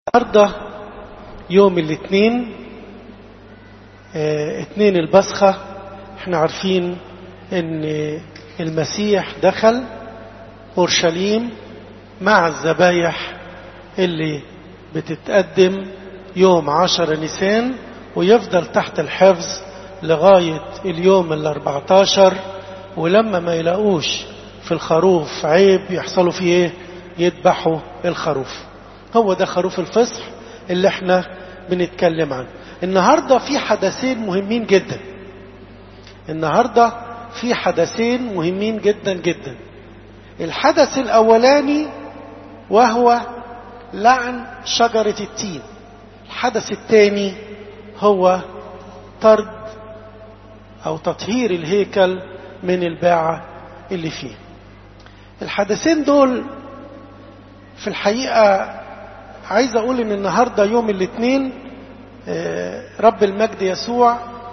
النهارده يوم الاثنين اه اثنين البصخة احنا عارفين ان المسيح دخل اورشليم مع الذبايح اللي بتتقدم يوم عشر نيسان ويفضل تحت الحفظ لغاية اليوم الاربعتاشر ولما ما يلاقوش في الخروف عيب يحصلوا فيه ايه يذبحوا الخروف هو ده خروف الفصح اللي احنا بنتكلم عنه النهاردة في حدثين مهمين جدا النهاردة في حدثين مهمين جدا جدا الحدث الأولاني وهو لعن شجرة التين الحدث الثاني هو طرد أو تطهير الهيكل من الباعة اللي فيه الحدثين دول في الحقيقة عايز أقول إن النهاردة يوم الاثنين رب المجد يسوع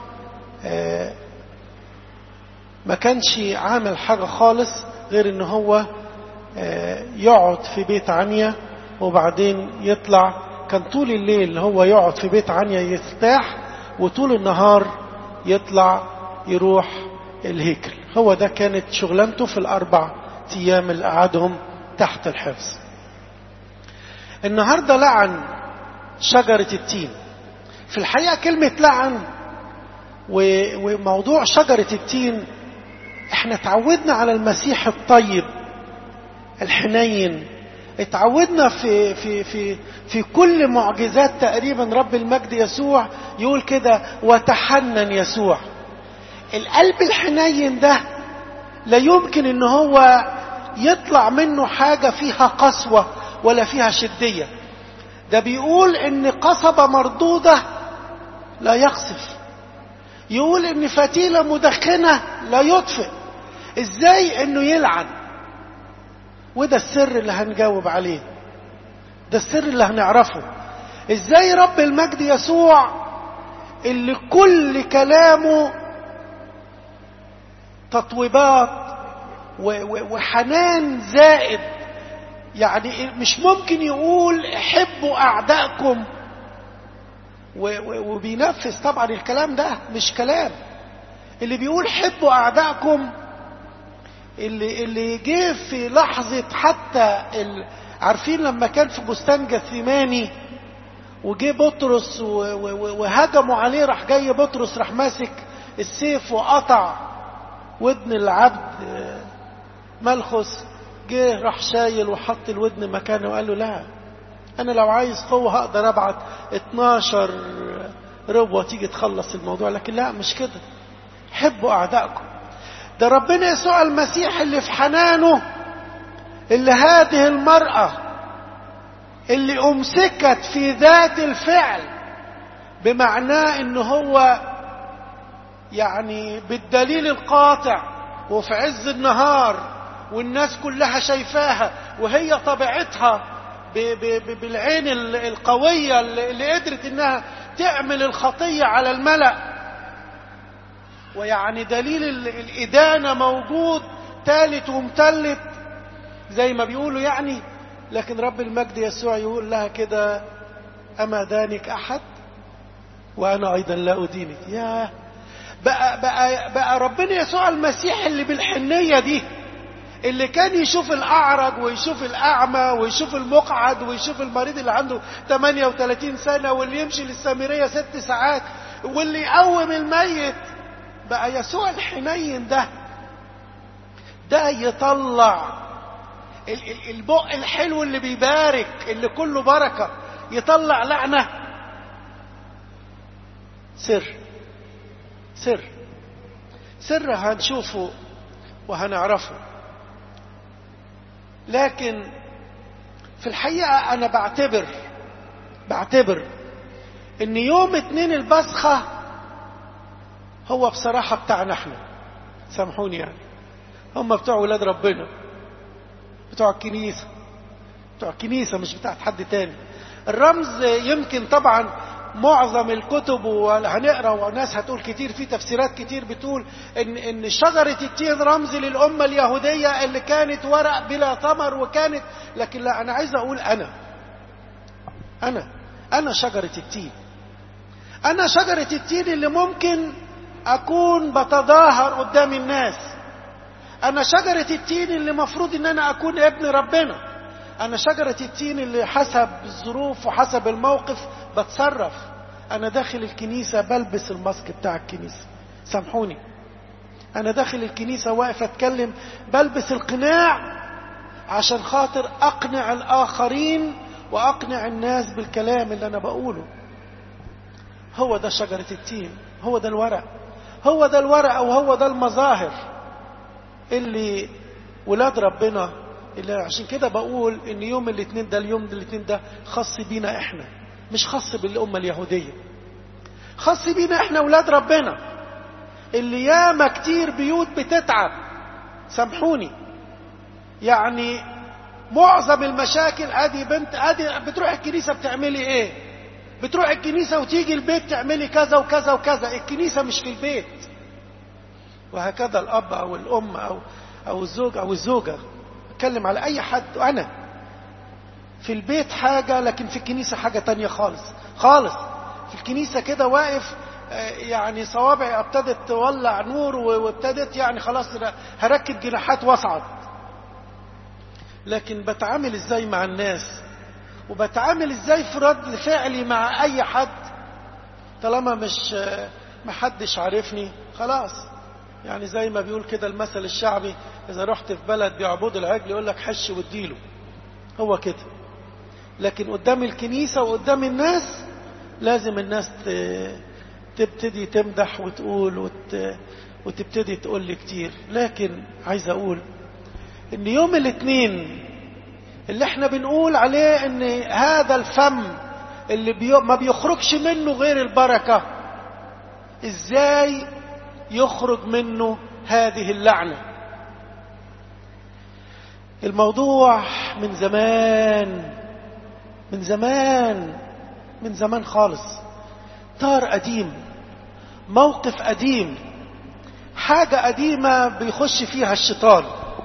ما كانش عامل حاجة خالص غير إن هو يقعد في بيت عنيا وبعدين يطلع كان طول الليل هو يقعد في بيت عنيا يرتاح وطول النهار يطلع يروح الهيكل هو ده كانت شغلانته في الأربع أيام اللي قعدهم تحت الحفظ النهاردة لعن شجرة التين في الحقيقة كلمة لعن وموضوع شجرة التين احنا تعودنا على المسيح الطيب الحنين اتعودنا في في في في كل معجزات تقريبا رب المجد يسوع يقول كده وتحنن يسوع القلب الحنين ده لا يمكن ان هو يطلع منه حاجة فيها قسوة ولا فيها شدية ده بيقول ان قصبة مردودة لا يقصف يقول ان فتيلة مدخنة لا يطفئ ازاي انه يلعن وده السر اللي هنجاوب عليه ده السر اللي هنعرفه ازاي رب المجد يسوع اللي كل كلامه تطويبات وحنان زائد يعني مش ممكن يقول احبوا اعدائكم وبينفذ طبعا الكلام ده مش كلام اللي بيقول حبوا اعدائكم اللي اللي جه في لحظه حتى ال... عارفين لما كان في بستان جثيماني وجه بطرس وهجموا عليه راح جاي بطرس راح ماسك السيف وقطع ودن العبد ملخص جه راح شايل وحط الودن مكانه وقال له لا انا لو عايز قوه هقدر ابعت 12 ربوه تيجي تخلص الموضوع لكن لا مش كده حبوا اعدائكم ده ربنا يسوع المسيح اللي في حنانه اللي هذه المرأة اللي أمسكت في ذات الفعل بمعناه إن هو يعني بالدليل القاطع وفي عز النهار والناس كلها شايفاها وهي طبيعتها بالعين القوية اللي قدرت إنها تعمل الخطية على الملأ ويعني دليل الإدانة موجود تالت ومتلت زي ما بيقولوا يعني لكن رب المجد يسوع يقول لها كده أما دانك أحد وأنا أيضا لا أدينك يا بقى, بقى, بقى ربنا يسوع المسيح اللي بالحنية دي اللي كان يشوف الأعرج ويشوف الأعمى ويشوف المقعد ويشوف المريض اللي عنده 38 سنة واللي يمشي للسامرية ست ساعات واللي يقوم الميت بقى يسوع الحنين ده ده يطلع البق الحلو اللي بيبارك اللي كله بركة يطلع لعنة سر سر سر هنشوفه وهنعرفه لكن في الحقيقة أنا بعتبر بعتبر إن يوم اتنين البصخة هو بصراحة بتاعنا احنا سامحوني يعني هم بتوع ولاد ربنا بتوع الكنيسة بتوع الكنيسة مش بتاعت حد تاني الرمز يمكن طبعا معظم الكتب وهنقرا وناس هتقول كتير في تفسيرات كتير بتقول ان ان شجره التين رمز للامه اليهوديه اللي كانت ورق بلا ثمر وكانت لكن لا انا عايز اقول انا انا انا شجرة التين انا شجرة التين اللي ممكن اكون بتظاهر قدام الناس انا شجرة التين اللي مفروض ان انا اكون ابن ربنا انا شجرة التين اللي حسب الظروف وحسب الموقف بتصرف انا داخل الكنيسة بلبس الماسك بتاع الكنيسة سامحوني انا داخل الكنيسة واقف اتكلم بلبس القناع عشان خاطر اقنع الاخرين واقنع الناس بالكلام اللي انا بقوله هو ده شجرة التين هو ده الورق هو ده الورق او هو ده المظاهر اللي ولاد ربنا اللي عشان كده بقول ان يوم الاثنين ده اليوم الاثنين ده خاص بينا احنا مش خاص بالامه اليهوديه خاص بينا احنا ولاد ربنا اللي ياما كتير بيوت بتتعب سامحوني يعني معظم المشاكل ادي بنت ادي بتروح الكنيسه بتعملي ايه بتروح الكنيسه وتيجي البيت تعملي كذا وكذا وكذا الكنيسه مش في البيت وهكذا الاب او الام او او الزوج او الزوجه اتكلم على اي حد انا في البيت حاجه لكن في الكنيسه حاجه تانية خالص خالص في الكنيسه كده واقف يعني صوابعي ابتدت تولع نور وابتدت يعني خلاص هركب جناحات واصعد لكن بتعامل ازاي مع الناس وبتعامل ازاي في رد فعلي مع اي حد طالما مش محدش عارفني خلاص يعني زي ما بيقول كده المثل الشعبي اذا رحت في بلد بيعبدوا العجل يقول لك حش واديله هو كده لكن قدام الكنيسة وقدام الناس لازم الناس تبتدي تمدح وتقول وت... وتبتدي تقول لي كتير لكن عايز اقول ان يوم الاثنين اللي احنا بنقول عليه ان هذا الفم اللي بي... ما بيخرجش منه غير البركة ازاي يخرج منه هذه اللعنة الموضوع من زمان من زمان من زمان خالص طار قديم موقف قديم حاجة قديمة بيخش فيها الشيطان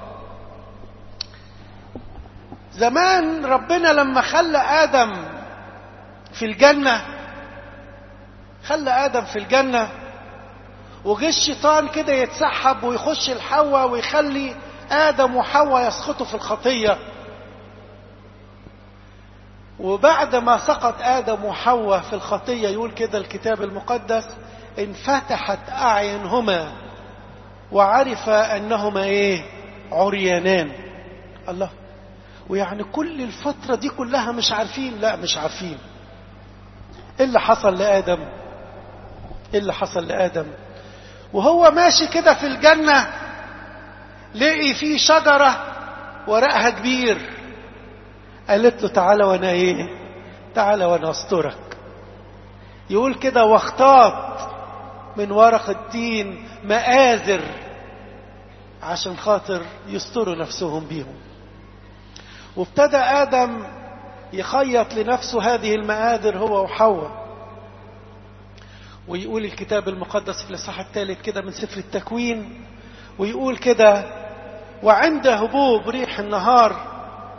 زمان ربنا لما خلى آدم في الجنة خلى آدم في الجنة وجه الشيطان كده يتسحب ويخش الحواء ويخلي آدم وحواء يسقطوا في الخطية وبعد ما سقط آدم وحواء في الخطية يقول كده الكتاب المقدس انفتحت أعينهما وعرف أنهما إيه عريانان الله ويعني كل الفترة دي كلها مش عارفين لا مش عارفين ايه اللي حصل لآدم ايه اللي حصل لآدم وهو ماشي كده في الجنة لقي في شجرة ورقها كبير قالت له تعالى وانا ايه تعالى وانا استرك يقول كده واختاط من ورق التين مآزر عشان خاطر يستروا نفسهم بيهم وابتدى آدم يخيط لنفسه هذه المآذر هو وحواء ويقول الكتاب المقدس في الإصحاح الثالث كده من سفر التكوين ويقول كده وعند هبوب ريح النهار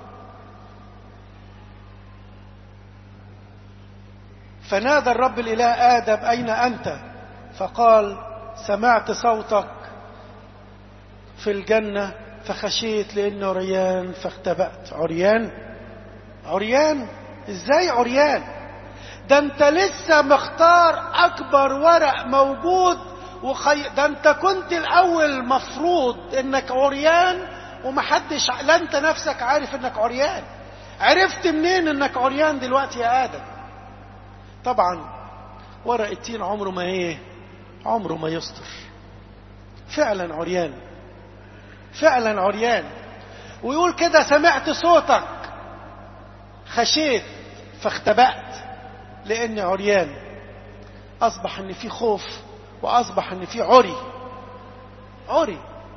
فنادى الرب الإله آدم أين أنت فقال سمعت صوتك في الجنة فخشيت لأنه عريان فاختبأت عريان عريان ازاي عريان ده انت لسه مختار اكبر ورق موجود وخي... ده انت كنت الاول مفروض انك عريان ومحدش لا انت نفسك عارف انك عريان عرفت منين انك عريان دلوقتي يا ادم طبعا ورق التين عمره ما ايه عمره ما يستر فعلا عريان فعلا عريان ويقول كده سمعت صوتك خشيت فاختبأت لاني عريان اصبح ان في خوف واصبح ان في عري عري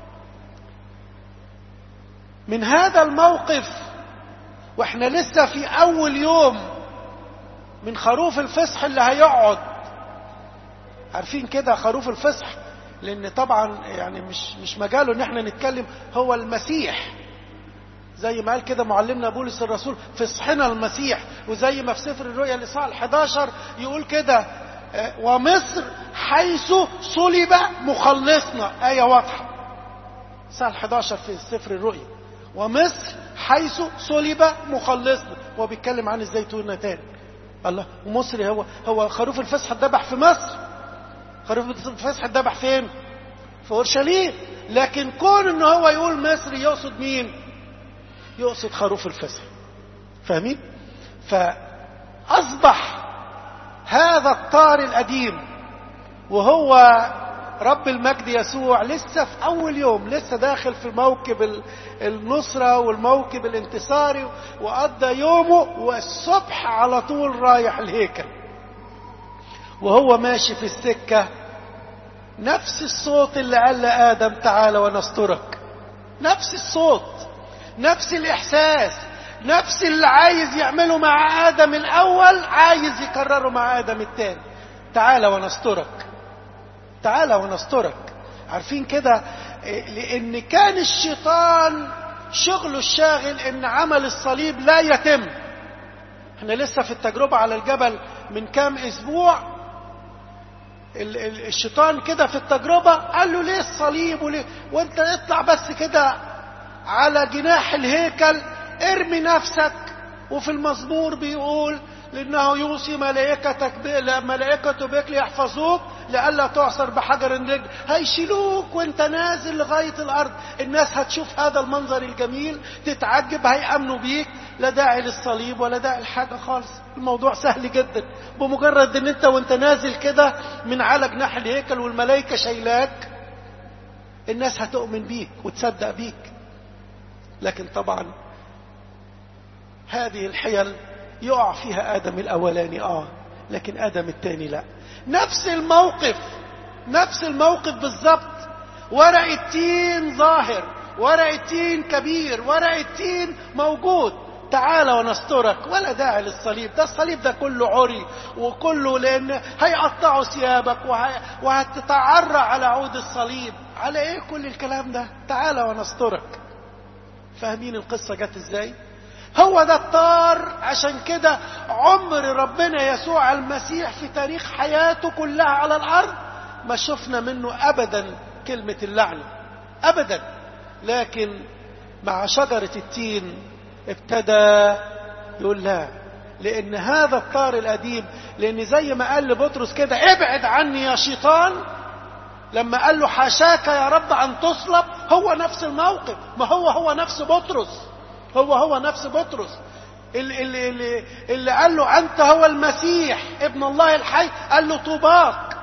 من هذا الموقف واحنا لسه في اول يوم من خروف الفصح اللي هيقعد عارفين كده خروف الفصح لان طبعا يعني مش مش مجاله ان احنا نتكلم هو المسيح زي ما قال كده معلمنا بولس الرسول فصحنا المسيح وزي ما في سفر الرؤيا الاصحاح 11 يقول كده ومصر حيث صلب مخلصنا آية واضحة سنة 11 في سفر الرؤيا ومصر حيث صلب مخلصنا هو بيتكلم عن الزيتونة تاني الله ومصر هو هو خروف الفسح اتذبح في مصر خروف الفسح اتذبح فين في اورشليم لكن كون ان هو يقول مصر يقصد مين يقصد خروف الفسح فاهمين فاصبح هذا الطار القديم وهو رب المجد يسوع لسه في أول يوم لسه داخل في موكب النصرة والموكب الانتصاري وقضى يومه والصبح على طول رايح الهيكل وهو ماشي في السكة نفس الصوت اللي قال لآدم تعالى ونسترك نفس الصوت نفس الإحساس نفس اللي عايز يعمله مع آدم الأول عايز يكرره مع آدم الثاني تعالى ونسترك تعالى ونسترك عارفين كده لأن كان الشيطان شغله الشاغل إن عمل الصليب لا يتم احنا لسه في التجربة على الجبل من كام أسبوع الشيطان كده في التجربة قال له ليه الصليب وليه وانت اطلع بس كده على جناح الهيكل ارمي نفسك وفي المزمور بيقول لأنه يوصي ملائكتك ملائكته بك ليحفظوك لئلا تعصر بحجر رجل هيشيلوك وانت نازل لغاية الأرض الناس هتشوف هذا المنظر الجميل تتعجب هيأمنوا بيك لا داعي للصليب ولا داعي لحاجة خالص الموضوع سهل جدا بمجرد ان انت وانت نازل كده من على جناح الهيكل والملائكة شايلاك الناس هتؤمن بيك وتصدق بيك لكن طبعا هذه الحيل يقع فيها آدم الأولاني آه لكن آدم الثاني لا نفس الموقف نفس الموقف بالظبط ورق التين ظاهر ورق التين كبير ورق التين موجود تعال ونسترك ولا داعي للصليب ده الصليب ده كله عري وكله لان هيقطعوا ثيابك وهي... وهتتعرى على عود الصليب على ايه كل الكلام ده تعال ونسترك فاهمين القصه جت ازاي هو ده الطار عشان كده عمر ربنا يسوع المسيح في تاريخ حياته كلها على الارض ما شفنا منه ابدا كلمه اللعنه ابدا لكن مع شجره التين ابتدى يقول لا لان هذا الطار القديم لان زي ما قال لبطرس كده ابعد عني يا شيطان لما قال له حاشاك يا رب ان تصلب هو نفس الموقف ما هو هو نفس بطرس هو هو نفس بطرس اللي, اللي, اللي, اللي قال له أنت هو المسيح ابن الله الحي قال له طوباك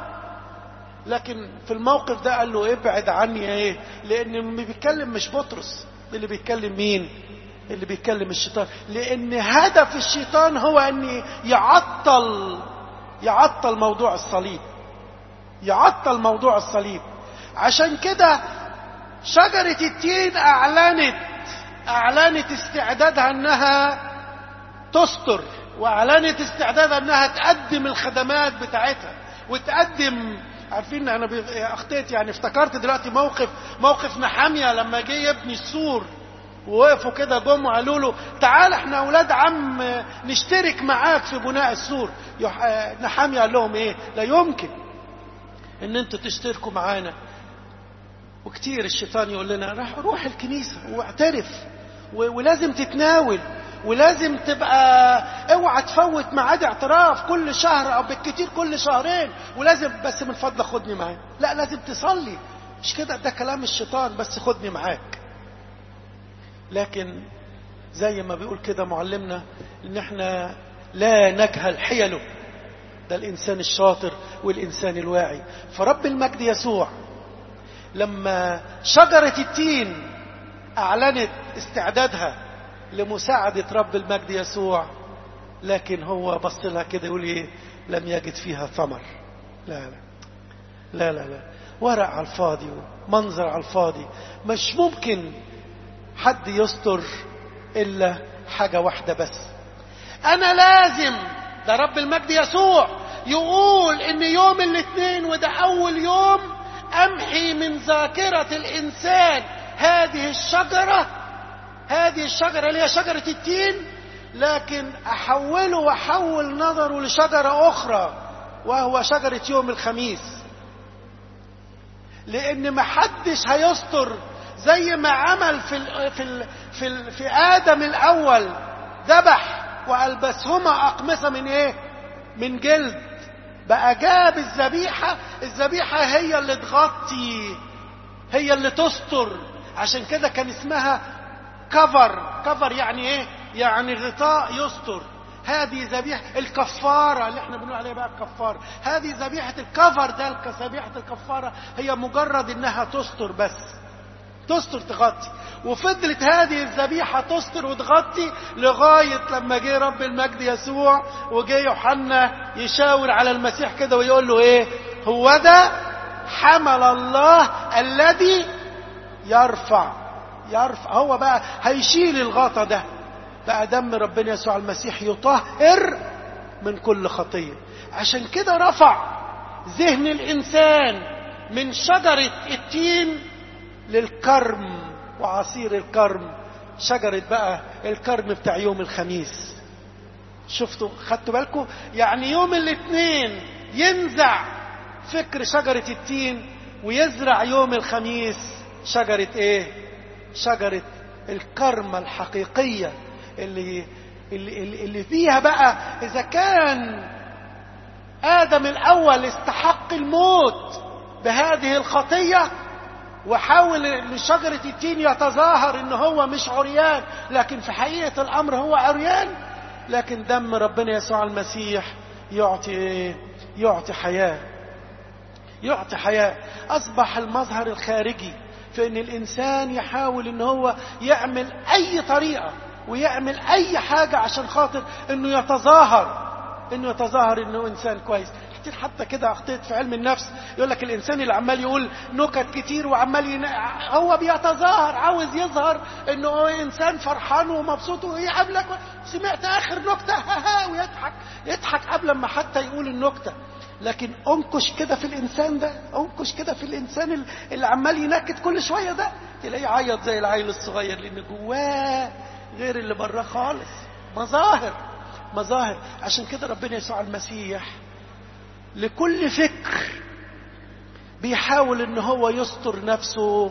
لكن في الموقف ده قال له ابعد عني ايه لان اللي بيتكلم مش بطرس اللي بيتكلم مين اللي بيتكلم الشيطان لان هدف الشيطان هو ان يعطل يعطل موضوع الصليب يعطل موضوع الصليب عشان كده شجرة التين اعلنت اعلنت استعدادها انها تستر واعلنت استعدادها انها تقدم الخدمات بتاعتها وتقدم عارفين انا اخطيت يعني افتكرت دلوقتي موقف موقف نحاميه لما جه يبني السور ووقفوا كده جم وقالوا له تعال احنا اولاد عم نشترك معاك في بناء السور نحاميه قال لهم ايه لا يمكن ان انتوا تشتركوا معانا وكتير الشيطان يقول لنا روح, روح الكنيسة واعترف ولازم تتناول ولازم تبقى اوعى تفوت ميعاد اعتراف كل شهر او بالكتير كل شهرين ولازم بس من فضلك خدني معاك لا لازم تصلي مش كده ده كلام الشيطان بس خدني معاك لكن زي ما بيقول كده معلمنا ان احنا لا نجهل حيله ده الانسان الشاطر والانسان الواعي فرب المجد يسوع لما شجرة التين أعلنت استعدادها لمساعدة رب المجد يسوع لكن هو بص لها كده يقول ايه لم يجد فيها ثمر لا لا لا لا لا ورق على الفاضي ومنظر على الفاضي مش ممكن حد يستر إلا حاجة واحدة بس أنا لازم ده رب المجد يسوع يقول إن يوم الاثنين وده أول يوم أمحي من ذاكرة الإنسان هذه الشجرة هذه الشجرة اللي هي شجرة التين لكن أحوله وأحول نظره لشجرة أخرى وهو شجرة يوم الخميس لأن محدش هيستر زي ما عمل في ال في ال في, ال في آدم الأول ذبح وألبسهما أقمصة من إيه؟ من جلد بقى جاب الذبيحة الذبيحة هي اللي تغطي هي اللي تستر عشان كده كان اسمها كفر كفر يعني ايه يعني غطاء يستر هذه ذبيحة الكفارة اللي احنا بنقول عليها بقى الكفارة هذه ذبيحة الكفر ده ذبيحة الكفارة هي مجرد انها تستر بس تستر تغطي وفضلت هذه الذبيحة تستر وتغطي لغاية لما جه رب المجد يسوع وجه يوحنا يشاور على المسيح كده ويقول له ايه هو ده حمل الله الذي يرفع يرفع هو بقى هيشيل الغطا ده بقى دم ربنا يسوع المسيح يطهر من كل خطية عشان كده رفع ذهن الإنسان من شجرة التين للكرم وعصير الكرم شجرة بقى الكرم بتاع يوم الخميس شفتوا خدتوا بالكم يعني يوم الاثنين ينزع فكر شجرة التين ويزرع يوم الخميس شجرة ايه شجرة الكرمة الحقيقية اللي, اللي, اللي فيها بقى اذا كان ادم الاول استحق الموت بهذه الخطية وحاول لشجرة التين يتظاهر ان هو مش عريان لكن في حقيقة الامر هو عريان لكن دم ربنا يسوع المسيح يعطي ايه يعطي حياة يعطي حياة اصبح المظهر الخارجي في ان الانسان يحاول ان هو يعمل اي طريقة ويعمل اي حاجة عشان خاطر انه يتظاهر انه يتظاهر انه انسان كويس كتير حتى كده اخطيت في علم النفس يقول لك الانسان اللي عمال يقول نكت كتير وعمال ين... هو بيتظاهر عاوز يظهر انه هو انسان فرحان ومبسوط ويقابلك سمعت اخر نكته ها ويضحك يضحك قبل ما حتى يقول النكته لكن انكش كده في الانسان ده انكش كده في الانسان اللي عمال ينكت كل شويه ده تلاقيه يعيط زي العيل الصغير لان جواه غير اللي بره خالص مظاهر مظاهر عشان كده ربنا يسوع المسيح لكل فكر بيحاول ان هو يستر نفسه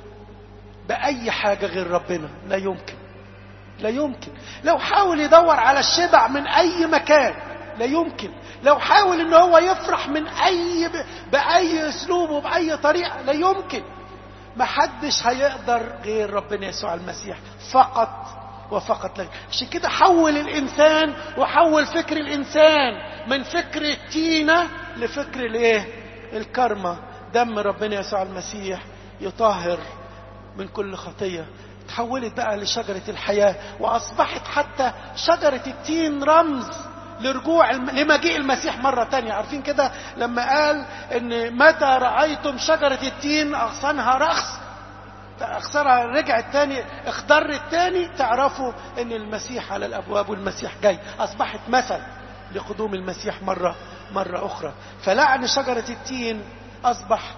باي حاجه غير ربنا لا يمكن لا يمكن لو حاول يدور على الشبع من اي مكان لا يمكن لو حاول ان هو يفرح من اي باي اسلوب وباي طريقه لا يمكن ما حدش هيقدر غير ربنا يسوع المسيح فقط وفقط لك عشان كده حول الانسان وحول فكر الانسان من فكر التينه لفكر الايه الكرمه دم ربنا يسوع المسيح يطهر من كل خطيه تحولت بقى لشجره الحياه واصبحت حتى شجره التين رمز لرجوع لمجيء المسيح مرة تانية عارفين كده لما قال ان متى رأيتم شجرة التين اغصانها رخص اخسرها رجعت تاني اخضرت تاني تعرفوا ان المسيح على الابواب والمسيح جاي اصبحت مثل لقدوم المسيح مرة مرة اخرى فلعن شجرة التين اصبح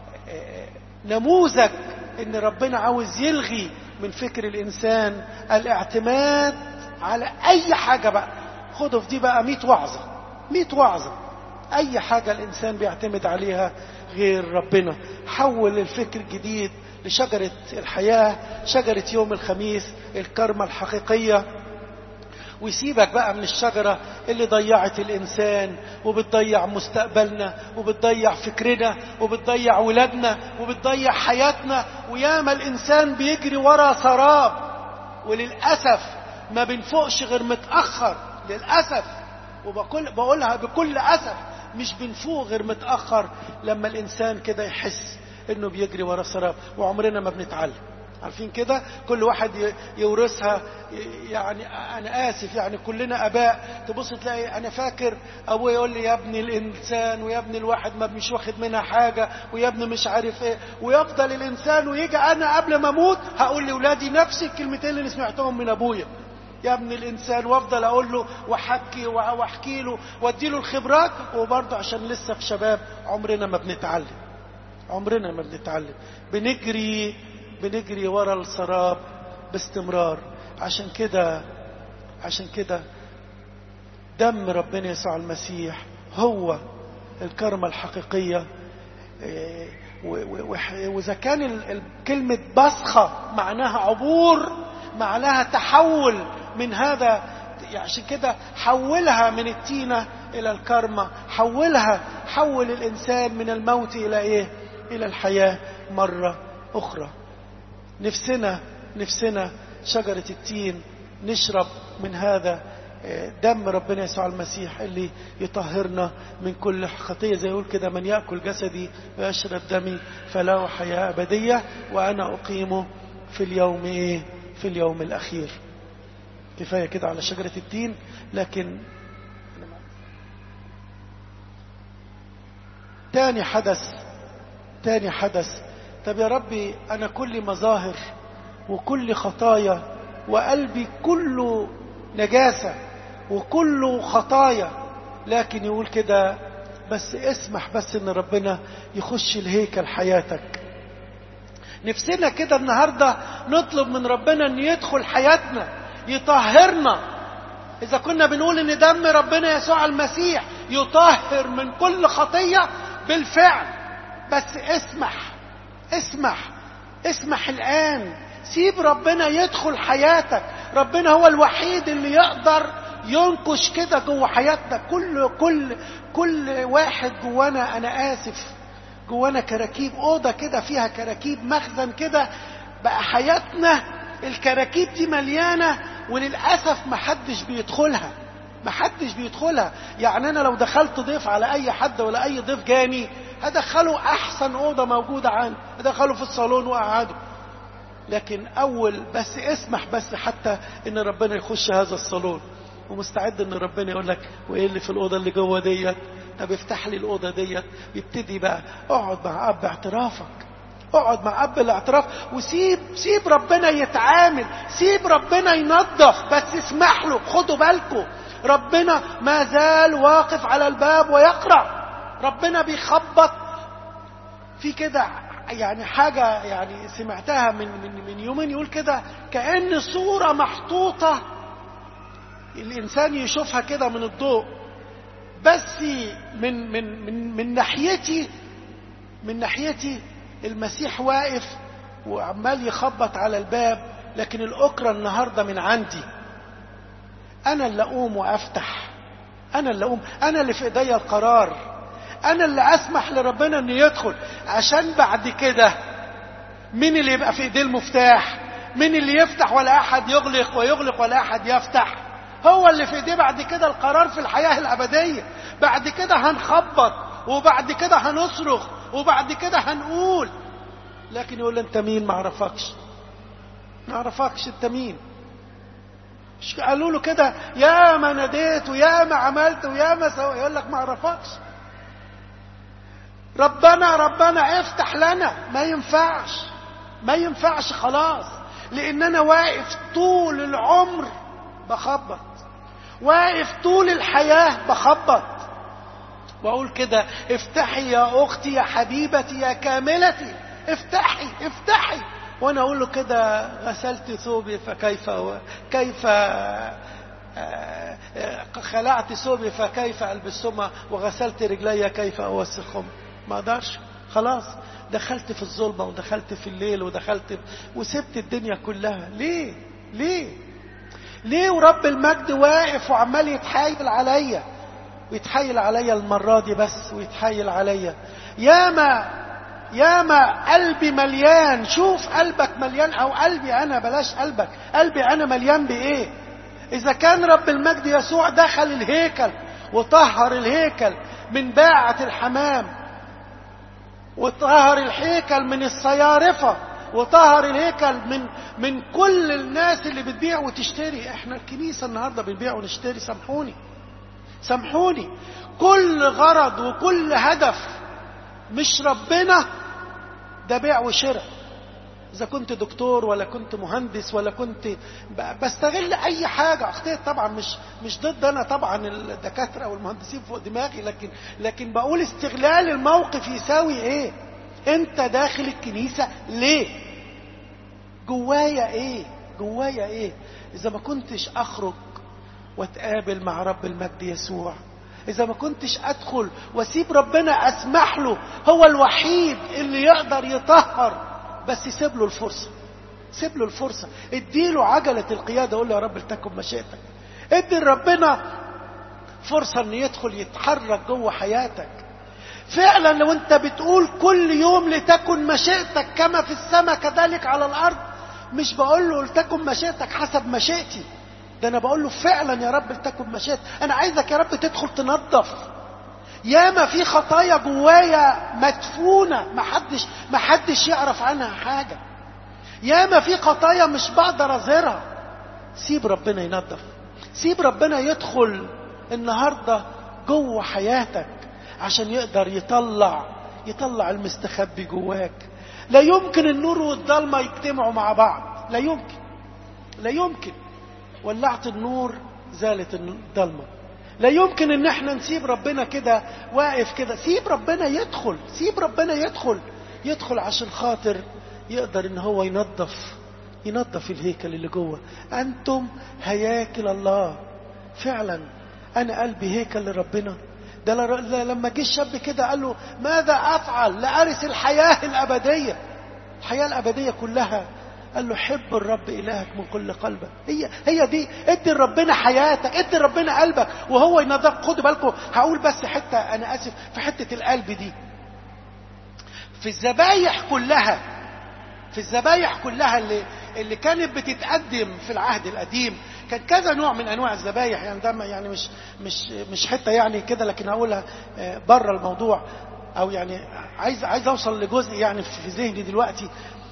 نموذج ان ربنا عاوز يلغي من فكر الانسان الاعتماد على اي حاجة بقى خدوا في دي بقى مئة وعظة مئة وعظة اي حاجة الانسان بيعتمد عليها غير ربنا حول الفكر الجديد لشجرة الحياة شجرة يوم الخميس الكرمة الحقيقية ويسيبك بقى من الشجرة اللي ضيعت الإنسان وبتضيع مستقبلنا وبتضيع فكرنا وبتضيع ولادنا وبتضيع حياتنا وياما الإنسان بيجري ورا سراب وللأسف ما بنفوقش غير متأخر للأسف وبقول بقولها بكل أسف مش بنفوق غير متأخر لما الإنسان كده يحس انه بيجري ورا سراب وعمرنا ما بنتعلم عارفين كده كل واحد يورثها يعني انا اسف يعني كلنا اباء تبص تلاقي انا فاكر ابويا يقول لي يا ابني الانسان ويا ابني الواحد ما مش واخد منها حاجه ويا ابني مش عارف ايه ويفضل الانسان ويجي انا قبل ما اموت هقول لاولادي نفس الكلمتين اللي سمعتهم من ابويا يا ابن الانسان وافضل اقول له واحكي واحكي له وادي له الخبرات وبرضه عشان لسه في شباب عمرنا ما بنتعلم عمرنا ما بنتعلم بنجري بنجري ورا السراب باستمرار عشان كده عشان كده دم ربنا يسوع المسيح هو الكرمة الحقيقية إيه، و- و- وح- وإذا كان ال- ال- كلمة بصخة معناها عبور معناها تحول من هذا يعني عشان كده حولها من التينة إلى الكرمة حولها حول الإنسان من الموت إلى إيه إلى الحياة مرة أخرى نفسنا نفسنا شجرة التين نشرب من هذا آه، دم ربنا يسوع المسيح اللي يطهرنا من كل خطية زي يقول كده من يأكل جسدي ويشرب دمي فله حياة أبدية وأنا أقيمه في اليوم إيه في اليوم الأخير كفاية كده على شجرة التين لكن تاني حدث تاني حدث طب يا ربي أنا كل مظاهر وكل خطايا وقلبي كله نجاسة وكله خطايا لكن يقول كده بس اسمح بس ان ربنا يخش الهيكل حياتك نفسنا كده النهاردة نطلب من ربنا ان يدخل حياتنا يطهرنا اذا كنا بنقول ان دم ربنا يسوع المسيح يطهر من كل خطية بالفعل بس اسمح اسمح اسمح الان سيب ربنا يدخل حياتك ربنا هو الوحيد اللي يقدر ينكش كده جوه حياتنا كل كل كل واحد جوانا انا اسف جوانا كراكيب اوضه كده فيها كراكيب مخزن كده بقى حياتنا الكراكيب دي مليانه وللاسف محدش بيدخلها محدش بيدخلها يعني انا لو دخلت ضيف على اي حد ولا اي ضيف جاني هدخله احسن اوضه موجوده عندي هدخله في الصالون واقعده لكن اول بس اسمح بس حتى ان ربنا يخش هذا الصالون ومستعد ان ربنا يقول لك وايه اللي في الاوضه اللي جوه ديت طب افتح لي الاوضه ديت يبتدي بقى اقعد مع اب اعترافك اقعد مع اب الاعتراف وسيب سيب ربنا يتعامل سيب ربنا ينظف بس اسمح له خدوا بالكم ربنا ما زال واقف على الباب ويقرا ربنا بيخبط في كده يعني حاجة يعني سمعتها من من من يومين يقول كده كأن صورة محطوطة الإنسان يشوفها كده من الضوء بس من من من من ناحيتي من ناحيتي المسيح واقف وعمال يخبط على الباب لكن الأكرة النهاردة من عندي أنا اللي أقوم وأفتح أنا اللي أقوم أنا اللي في إيديا القرار انا اللي اسمح لربنا انه يدخل عشان بعد كده مين اللي يبقى في ايديه المفتاح مين اللي يفتح ولا احد يغلق ويغلق ولا احد يفتح هو اللي في ايديه بعد كده القرار في الحياة الابدية بعد كده هنخبط وبعد كده هنصرخ وبعد كده هنقول لكن يقول انت مين ما اعرفكش ما اعرفكش انت مين مش قالوا له كده يا ما ناديت ويا ما عملت ويا ما سوى يقول لك ما اعرفكش ربنا ربنا افتح لنا ما ينفعش ما ينفعش خلاص لان انا واقف طول العمر بخبط واقف طول الحياة بخبط واقول كده افتحي يا اختي يا حبيبتي يا كاملتي افتحي افتحي وانا اقول له كده غسلت ثوبي فكيف كيف خلعت ثوبي فكيف البسهما وغسلت رجلي كيف اوسخهم ما اقدرش خلاص دخلت في الظلمه ودخلت في الليل ودخلت وسبت الدنيا كلها ليه ليه ليه ورب المجد واقف وعمال يتحايل عليا ويتحايل عليا المره دي بس ويتحايل عليا ياما ياما قلبي مليان شوف قلبك مليان او قلبي انا بلاش قلبك قلبي انا مليان بايه اذا كان رب المجد يسوع دخل الهيكل وطهر الهيكل من باعة الحمام وطهر الهيكل من الصيارفة وطهر الهيكل من من كل الناس اللي بتبيع وتشتري احنا الكنيسة النهاردة بنبيع ونشتري سامحوني سامحوني كل غرض وكل هدف مش ربنا ده بيع وشراء اذا كنت دكتور ولا كنت مهندس ولا كنت بستغل اي حاجه اخطيت طبعا مش مش ضد انا طبعا الدكاتره والمهندسين فوق دماغي لكن لكن بقول استغلال الموقف يساوي ايه انت داخل الكنيسه ليه جوايا ايه جوايا ايه اذا ما كنتش اخرج واتقابل مع رب المجد يسوع اذا ما كنتش ادخل واسيب ربنا اسمح له هو الوحيد اللي يقدر يطهر بس سيب له الفرصه سيب له الفرصه اديله عجله القياده قول له يا رب لتكن مشيئتك ادي لربنا فرصه ان يدخل يتحرك جوه حياتك فعلا لو انت بتقول كل يوم لتكن مشيئتك كما في السماء كذلك على الارض مش بقول له لتكن مشيئتك حسب مشيئتي ده انا بقول له فعلا يا رب لتكن مشيئتك انا عايزك يا رب تدخل تنظف ياما في خطايا جوايا مدفونه محدش محدش يعرف عنها حاجه ياما في خطايا مش بقدر اظهرها سيب ربنا ينظف سيب ربنا يدخل النهارده جوه حياتك عشان يقدر يطلع يطلع المستخبي جواك لا يمكن النور والضلمه يجتمعوا مع بعض لا يمكن لا يمكن ولعت النور زالت الضلمه لا يمكن ان احنا نسيب ربنا كده واقف كده سيب ربنا يدخل سيب ربنا يدخل يدخل عشان خاطر يقدر ان هو ينظف ينظف الهيكل اللي جوه انتم هياكل الله فعلا انا قلبي هيكل لربنا ده لما جه الشاب كده قال له ماذا افعل لارث الحياه الابديه الحياه الابديه كلها قال له حب الرب الهك من كل قلبك هي هي دي ادي لربنا حياتك ادي لربنا قلبك وهو ينظف خدوا بالكم هقول بس حته انا اسف في حته القلب دي في الذبايح كلها في الذبايح كلها اللي اللي كانت بتتقدم في العهد القديم كان كذا نوع من انواع الذبايح يعني ده يعني مش مش مش حته يعني كده لكن هقولها بره الموضوع او يعني عايز عايز اوصل لجزء يعني في ذهني دلوقتي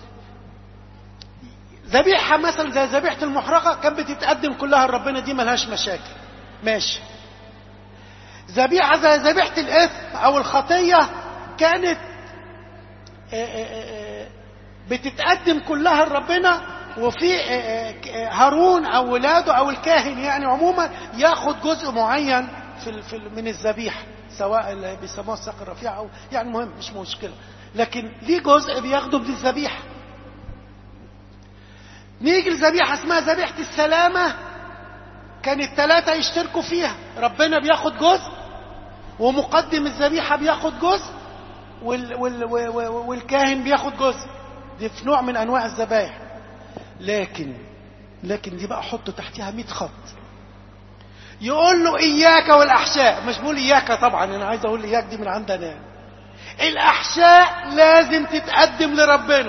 ذبيحه مثلا زي ذبيحه المحرقه كانت بتتقدم كلها لربنا دي ملهاش مشاكل ماشي ذبيحه زي ذبيحه الاثم او الخطيه كانت بتتقدم كلها لربنا وفي هارون او ولاده او الكاهن يعني عموما ياخد جزء معين في في من الذبيحه سواء اللي بيسموها الساق الرفيع او يعني مهم مش مشكله لكن ليه جزء بياخده من الذبيحه نيجي لذبيحه اسمها ذبيحه السلامه كان الثلاثه يشتركوا فيها ربنا بياخد جزء ومقدم الذبيحه بياخد جزء وال وال والكاهن بياخد جزء دي في نوع من انواع الذبائح لكن لكن دي بقى حطوا تحتها 100 خط يقول له اياك والاحشاء مش بقول اياك طبعا انا عايز اقول اياك دي من عندنا الاحشاء لازم تتقدم لربنا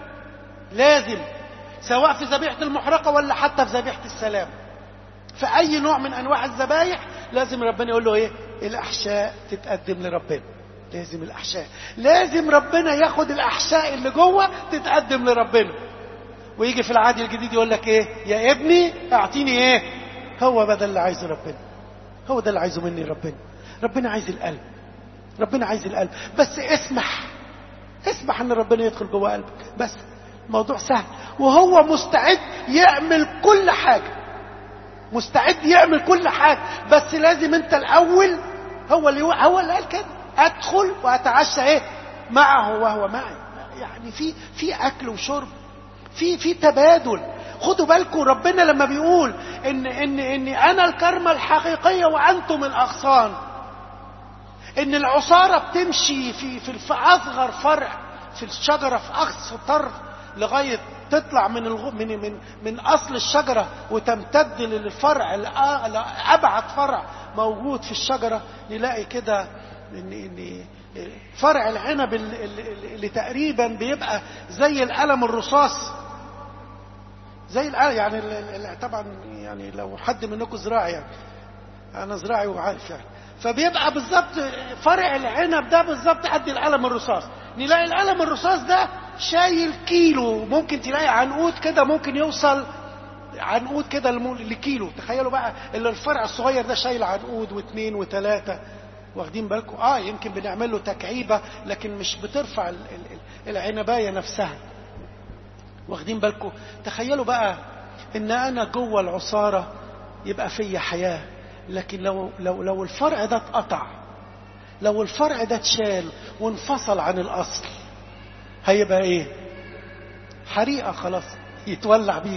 لازم سواء في ذبيحه المحرقه ولا حتى في ذبيحه السلام في اي نوع من انواع الذبايح لازم ربنا يقول له ايه الاحشاء تتقدم لربنا لازم الاحشاء لازم ربنا ياخد الاحشاء اللي جوه تتقدم لربنا ويجي في العهد الجديد يقول لك ايه يا ابني اعطيني ايه هو ده اللي عايزه ربنا هو ده اللي عايزه مني ربنا ربنا عايز القلب ربنا عايز القلب بس اسمح اسمح ان ربنا يدخل جوه قلبك بس موضوع سهل وهو مستعد يعمل كل حاجه مستعد يعمل كل حاجه بس لازم انت الاول هو اللي هو اللي قال كده ادخل واتعشى ايه معه وهو معي يعني في في اكل وشرب في في تبادل خدوا بالكم ربنا لما بيقول ان ان ان انا الكرمه الحقيقيه وانتم الاغصان ان العصاره بتمشي في في في اصغر فرع في الشجره في اقصى طرف لغايه تطلع من الغ... من من من اصل الشجره وتمتد للفرع لابعد فرع موجود في الشجره نلاقي كده ان ان فرع العنب اللي تقريبا بيبقى زي القلم الرصاص زي القلم يعني طبعا يعني لو حد منكم زراعي يعني انا زراعي وعارف يعني فبيبقى بالظبط فرع العنب ده بالظبط قد القلم الرصاص نلاقي القلم الرصاص ده شايل كيلو ممكن تلاقي عنقود كده ممكن يوصل عنقود كده لكيلو تخيلوا بقى اللي الفرع الصغير ده شايل عنقود واثنين وثلاثه واخدين بالكم اه يمكن بنعمل له تكعيبه لكن مش بترفع العنبايه نفسها واخدين بالكم تخيلوا بقى ان انا جوه العصاره يبقى فيا حياه لكن لو لو لو الفرع ده اتقطع لو الفرع ده اتشال وانفصل عن الاصل هيبقى ايه حريقه خلاص يتولع بيه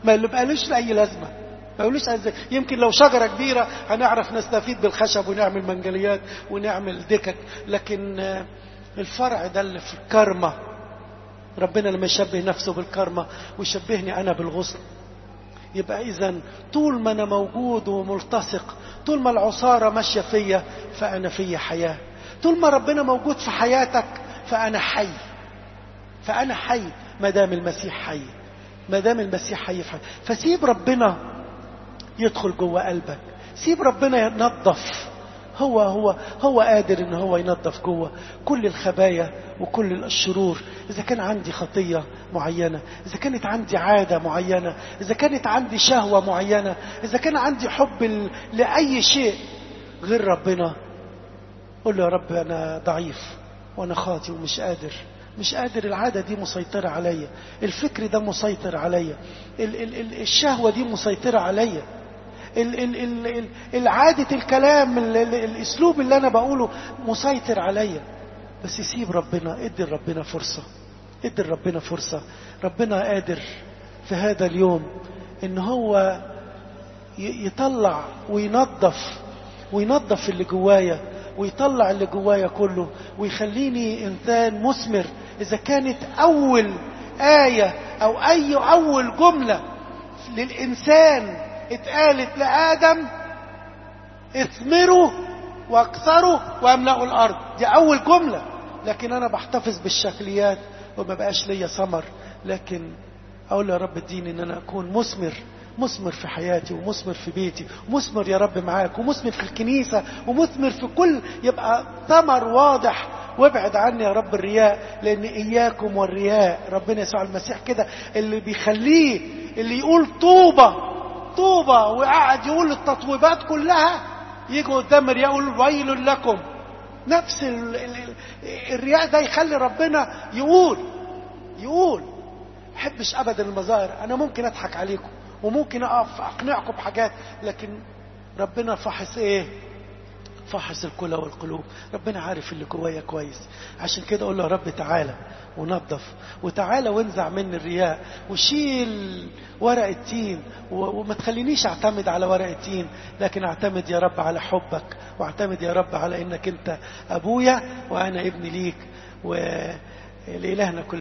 ما بقالوش اي لازمه ما يقولوش أزاي. يمكن لو شجره كبيره هنعرف نستفيد بالخشب ونعمل منجليات ونعمل دكك لكن الفرع ده اللي في الكرمه ربنا لما يشبه نفسه بالكرمه ويشبهني انا بالغصن يبقى اذا طول ما انا موجود وملتصق طول ما العصاره ماشيه فيا فانا فيا حياه طول ما ربنا موجود في حياتك فانا حي فانا حي ما دام المسيح حي ما دام المسيح حي في حي. فسيب ربنا يدخل جوه قلبك سيب ربنا ينظف هو هو هو قادر ان هو ينظف جوه كل الخبايا وكل الشرور اذا كان عندي خطيه معينه اذا كانت عندي عاده معينه اذا كانت عندي شهوه معينه اذا كان عندي حب ل- لاي شيء غير ربنا قول له يا رب انا ضعيف وانا خاطي ومش قادر مش قادر العاده دي مسيطره عليا الفكر ده مسيطر عليا ال- ال- ال- الشهوه دي مسيطره عليا ال- ال- ال- ال- العادة الكلام ال- ال- الاسلوب اللي انا بقوله مسيطر عليا بس سيب ربنا ادي ربنا فرصة ادي ربنا فرصة ربنا قادر في هذا اليوم ان هو ي- يطلع وينظف وينظف اللي جوايا ويطلع اللي جوايا كله ويخليني انسان مثمر اذا كانت اول آية او اي اول جملة للانسان اتقالت لآدم اثمروا واكثروا واملأوا الارض دي اول جملة لكن انا بحتفظ بالشكليات وما بقاش ليا ثمر لكن اقول يا رب اديني ان انا اكون مثمر مثمر في حياتي ومثمر في بيتي ومثمر يا رب معاك ومثمر في الكنيسة ومثمر في كل يبقى ثمر واضح وابعد عني يا رب الرياء لان اياكم والرياء ربنا يسوع المسيح كده اللي بيخليه اللي يقول طوبة طوبة وقعد يقول التطويبات كلها يجوا قدام الرياء يقول ويل لكم نفس ال ال ال الرياء ده يخلي ربنا يقول يقول حبش ابدا المظاهر انا ممكن اضحك عليكم وممكن اقف اقنعكم بحاجات لكن ربنا فحص ايه فحص الكلى والقلوب ربنا عارف اللي جوايا كويس عشان كده اقول له يا رب تعالى ونظف وتعالى وانزع مني الرياء وشيل ورق التين و- وما تخلينيش اعتمد على ورق التين لكن اعتمد يا رب على حبك واعتمد يا رب على انك انت ابويا وانا ابني ليك ولإلهنا كل